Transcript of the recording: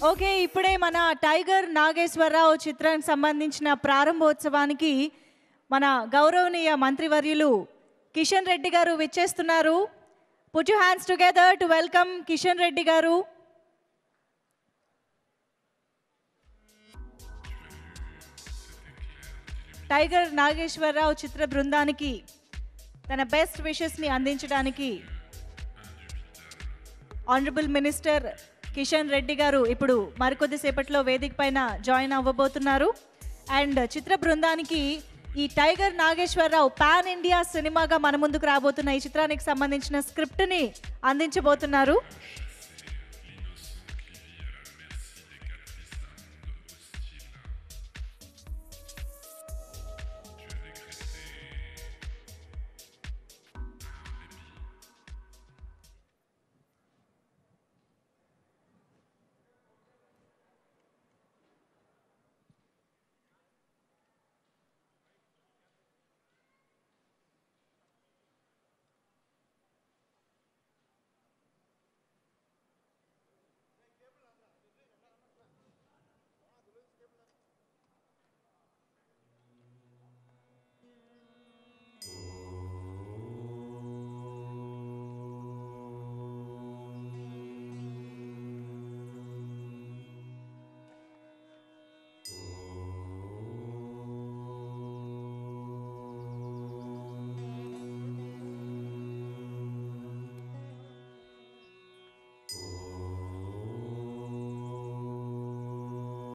okay ఇప్పుడే మన tiger Nageswararao చిత్రానికి సంబంధించిన ప్రారంభోత్సవానికి మన గౌరవనీయ మంత్రివర్యులు కిషన్ రెడ్డి గారు విచ్చేస్తున్నారు put you hands together to welcome Kishan Reddy garu tiger Nageswararao చిత్ర బృందానికి తన బెస్ట్ విషెస్ని అందించడానికి ఆనరబుల్ మినిస్టర్ కిషన్ రెడ్డి గారు ఇప్పుడు మరికొద్ది సేపట్లో వేదిక పైన జాయిన్ అవ్వబోతున్నారు అండ్ చిత్ర బృందానికి ఈ టైగర్ నాగేశ్వరరావు పాన్ ఇండియా సినిమాగా మన ముందుకు రాబోతున్న ఈ చిత్రానికి సంబంధించిన స్క్రిప్ట్ని అందించబోతున్నారు